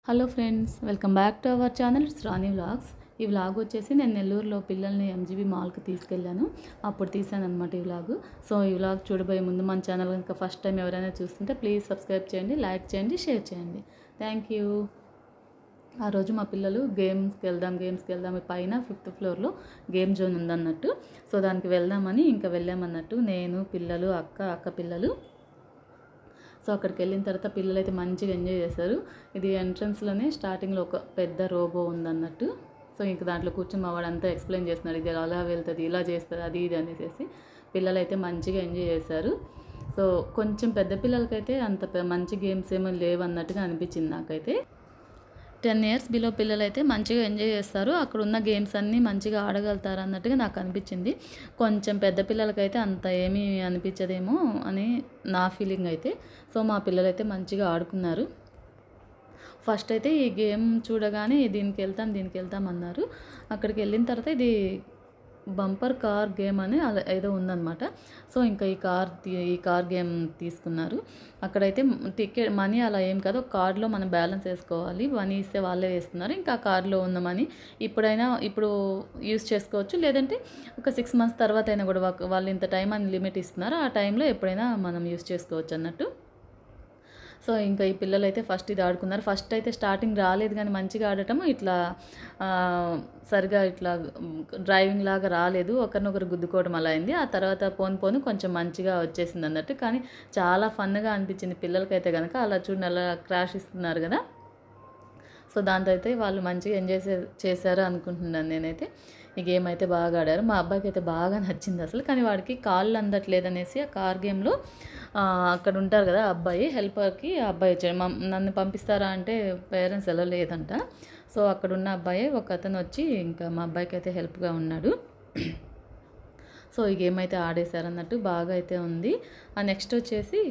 hello friends welcome back to our channel it's Rani vlogs ఈ vlog వచ్చేసి నేను నెల్లూరులో పిల్లల్ని ఎంజీబీ మాల్కి తీసుకెళ్ళాను అప్పుడు తీసాను అనమాట ఈ వ్లాగ్ సో ఈ వ్లాగ్ చూడబోయే ముందు మన ఛానల్ కనుక ఫస్ట్ టైం ఎవరైనా చూస్తుంటే ప్లీజ్ సబ్స్క్రైబ్ చేయండి లైక్ చేయండి షేర్ చేయండి థ్యాంక్ యూ ఆ రోజు మా పిల్లలు గేమ్స్కి వెళ్దాం గేమ్స్కి వెళ్దాం ఈ పైన ఫిఫ్త్ ఫ్లోర్లో గేమ్ జోన్ ఉందన్నట్టు సో దానికి వెళ్దామని ఇంకా వెళ్ళామన్నట్టు నేను పిల్లలు అక్క అక్క పిల్లలు సో అక్కడికి వెళ్ళిన తర్వాత పిల్లలు అయితే మంచిగా ఎంజాయ్ చేశారు ఇది ఎంట్రన్స్లోనే స్టార్టింగ్లో ఒక పెద్ద రోబో ఉందన్నట్టు సో ఇంక దాంట్లో కూర్చొని మా వాడంతా ఎక్స్ప్లెయిన్ చేస్తున్నాడు ఇది అలా వెళ్తుంది ఇలా చేస్తుంది అది ఇది అనేసి పిల్లలు అయితే మంచిగా ఎంజాయ్ చేశారు సో కొంచెం పెద్ద పిల్లలకైతే అంత పె- మంచి గేమ్స్ ఏమీ లేవు అన్నట్టుగా అనిపించింది నాకైతే టెన్ ఇయర్స్ బిలో పిల్లలు అయితే మంచిగా ఎంజాయ్ చేస్తారు అక్కడ ఉన్న గేమ్స్ అన్నీ మంచిగా ఆడగలుగుతారు అన్నట్టుగా నాకు అనిపించింది కొంచెం పెద్ద పిల్లలకైతే అంత ఏమీ అనిపించదేమో అని నా ఫీలింగ్ అయితే సో మా పిల్లలైతే మంచిగా ఆడుకున్నారు ఫస్ట్ అయితే ఈ గేమ్ చూడగానే దీనికి వెళ్తాం దీనికి వెళ్తాం అన్నారు అక్కడికి వెళ్ళిన తర్వాత ఇది బంపర్ కార్ గేమ్ అని అలా ఏదో ఉందన్నమాట సో ఇంకా ఈ కార్ తీ- ఈ కార్ గేమ్ తీసుకున్నారు అక్కడైతే టికెట్ మనీ అలా ఏం కాదు ఒక కార్డులో మనం బ్యాలెన్స్ వేసుకోవాలి మనీ ఇస్తే వాళ్ళే వేస్తున్నారు ఇంకా ఆ కార్డులో ఉన్న మనీ ఇప్పుడైనా ఇప్పుడు యూస్ చేసుకోవచ్చు లేదంటే ఒక సిక్స్ మంత్స్ తర్వాత అయినా కూడా వా- వాళ్ళు ఇంత టైం అని లిమిట్ ఇస్తున్నారు ఆ టైంలో ఎప్పుడైనా మనం యూస్ చేసుకోవచ్చు అన్నట్టు సో ఇంకా ఈ పిల్లలు అయితే ఫస్ట్ ఇది ఆడుకున్నారు ఫస్ట్ అయితే స్టార్టింగ్ రాలేదు కానీ మంచిగా ఆడటం ఇట్లా ఆ, సరిగా ఇట్లా డ్రైవింగ్ లాగా రాలేదు ఒకరినొకరు గుద్దుకోవడం అలా అయింది ఆ తర్వాత పోను పోను కొంచెం మంచిగా వచ్చేసింది అన్నట్టు కానీ చాలా ఫన్గా అనిపించింది పిల్లలకైతే కనుక అలా చూడండి అలా క్రాష్ ఇస్తున్నారు కదా సో దాంతో అయితే వాళ్ళు మంచిగా ఎంజాయ్ చే- చేశారు అనుకుంటున్నాను నేనైతే ఈ గేమ్ అయితే బాగా ఆడారు మా అబ్బాయికి అయితే బాగా నచ్చింది అసలు కానీ వాడికి కాళ్ళు అందట్లేదు అనేసి ఆ కార్ గేమ్లో ఆ, అక్కడ ఉంటారు కదా ఆ అబ్బాయి హెల్పర్కి ఆ అబ్బాయి వచ్చాడు మా నన్ను పంపిస్తారా అంటే పేరెంట్స్ ఎలా లేదంట సో అక్కడ ఉన్న అబ్బాయి ఒక అతను వచ్చి ఇంకా మా అబ్బాయికి అయితే హెల్ప్గా ఉన్నాడు సో ఈ గేమ్ అయితే ఆడేశారు అన్నట్టు బాగా అయితే ఉంది ఆ నెక్స్ట్ వచ్చేసి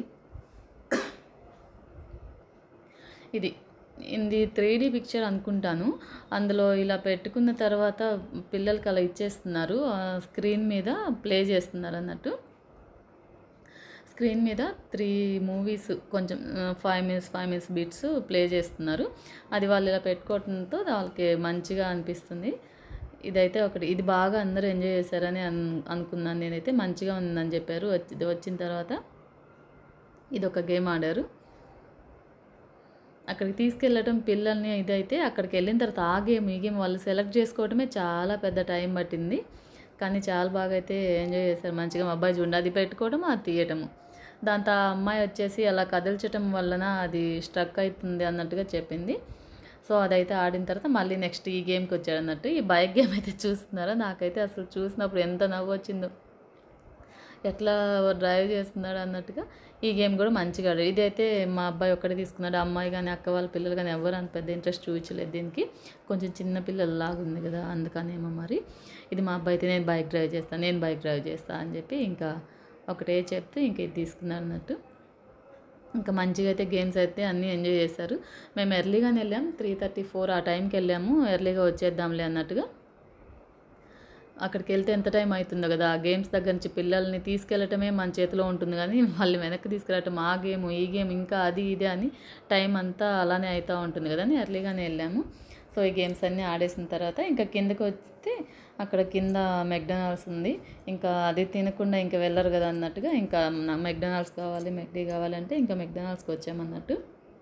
ఇది ఇది త్రీ డీ పిక్చర్ అనుకుంటాను అందులో ఇలా పెట్టుకున్న తర్వాత పిల్లలకి అలా ఇచ్చేస్తున్నారు ఆ స్క్రీన్ మీద ప్లే చేస్తున్నారు అన్నట్టు స్క్రీన్ మీద త్రీ మూవీస్ కొంచెం five minutes five minutes bits play చేస్తున్నారు అది వాళ్ళు ఇలా పెట్టుకోవడంతో వాళ్ళకి మంచిగా అనిపిస్తుంది ఇదైతే ఒకటి ఇది బాగా అందరూ ఎంజాయ్ చేశారని అన్ అనుకున్నాను నేనైతే మంచిగా ఉందని చెప్పారు వచ్చి ఇది వచ్చిన తర్వాత ఇది ఒక గేమ్ ఆడారు అక్కడికి తీసుకెళ్ళటం పిల్లల్ని ఇదైతే అక్కడికి వెళ్ళిన తర్వాత ఆ గేమ్ ఈ గేమ్ వాళ్ళు సెలెక్ట్ చేసుకోవడమే చాలా పెద్ద టైం పట్టింది కానీ చాలా బాగా అయితే ఎంజాయ్ చేశారు మంచిగా మా అబ్బాయి చూడండి అది పెట్టుకోవడం అది తీయటము దాంతో ఆ అమ్మాయి వచ్చేసి అలా కదిల్చటం వలన అది స్ట్రక్ అవుతుంది అన్నట్టుగా చెప్పింది సో అదైతే ఆడిన తర్వాత మళ్ళీ నెక్స్ట్ ఈ గేమ్కి వచ్చాడు అన్నట్టు ఈ బైక్ గేమ్ అయితే చూస్తున్నారో నాకైతే అసలు చూసినప్పుడు ఎంత నవ్వు వచ్చిందో ఎట్లా డ్రైవ్ చేస్తున్నాడు అన్నట్టుగా ఈ గేమ్ కూడా మంచిగా ఆడాడు ఇదైతే మా అబ్బాయి ఒక్కడే తీసుకున్నాడు అమ్మాయి కానీ అక్క వాళ్ళ పిల్లలు కానీ ఎవరు అంత పెద్ద ఇంట్రెస్ట్ చూపించలేదు దీనికి కొంచెం చిన్న పిల్లలు లాగా ఉంది కదా అందుకనేమో మరి ఇది మా అబ్బాయి అయితే నేను బైక్ డ్రైవ్ చేస్తాను నేను బైక్ డ్రైవ్ చేస్తాను అని చెప్పి ఇంకా ఒకటే చెప్తే ఇంక ఇది తీసుకున్నారు అన్నట్టు ఇంకా మంచిగా అయితే గేమ్స్ అయితే అన్నీ ఎంజాయ్ చేశారు మేము ఎర్లీగానే వెళ్ళాం త్రీ థర్టీ ఫోర్ ఆ టైంకి వెళ్ళాము ఎర్లీగా వచ్చేద్దాంలే అన్నట్టుగా అక్కడికి వెళ్తే ఎంత టైం అవుతుందో కదా ఆ గేమ్స్ దగ్గర నుంచి పిల్లల్ని తీసుకెళ్ళటమే మన చేతిలో ఉంటుంది కానీ వాళ్ళు వెనక్కి తీసుకెళ్ళటం ఆ గేమ్ ఈ గేమ్ ఇంకా అది ఇది అని టైం అంతా అలానే అవుతూ ఉంటుంది కదా అని ఎర్లీగానే వెళ్ళాము సో ఈ గేమ్స్ అన్నీ ఆడేసిన తర్వాత ఇంకా కిందకి వస్తే అక్కడ కింద మెక్డొనాల్డ్స్ ఉంది ఇంకా అది తినకుండా ఇంకా వెళ్ళరు కదా అన్నట్టుగా ఇంకా మెక్డొనాల్డ్స్ కావాలి మెక్డీ కావాలంటే ఇంకా మెక్డొనాల్డ్స్కి వచ్చామన్నట్టు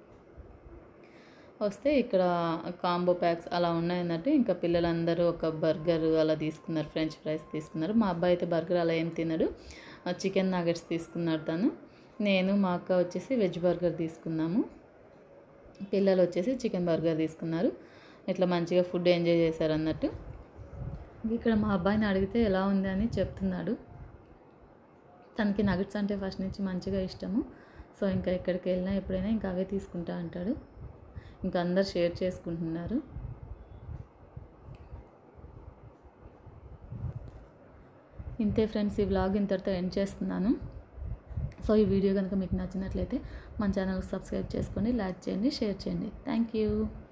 వస్తే ఇక్కడ కాంబో ప్యాక్స్ అలా ఉన్నాయన్నట్టు ఇంకా పిల్లలందరూ ఒక బర్గర్ అలా తీసుకున్నారు ఫ్రెంచ్ ఫ్రైస్ తీసుకున్నారు మా అబ్బాయి అయితే బర్గర్ అలా ఏం తినడు చికెన్ నాగెట్స్ తీసుకున్నాడు తను నేను మా అక్క వచ్చేసి వెజ్ బర్గర్ తీసుకున్నాము పిల్లలు వచ్చేసి చికెన్ బర్గర్ తీసుకున్నారు ఇట్లా మంచిగా ఫుడ్ ఎంజాయ్ చేశారు అన్నట్టు ఇక్కడ మా అబ్బాయిని అడిగితే ఎలా ఉంది అని చెప్తున్నాడు తనకి నగట్స్ అంటే ఫస్ట్ నుంచి మంచిగా ఇష్టము సో ఇంకా ఎక్కడికి వెళ్ళినా ఎప్పుడైనా ఇంకా అవే తీసుకుంటా అంటాడు ఇంకా అందరు షేర్ చేసుకుంటున్నారు ఇంతే ఫ్రెండ్స్ ఈ వ్లాగ్ ఇంతటితో ఎండ్ చేస్తున్నాను సో ఈ వీడియో కనుక మీకు నచ్చినట్లయితే మన ఛానల్కి సబ్స్క్రైబ్ చేసుకోండి లైక్ చేయండి షేర్ చేయండి థ్యాంక్ యూ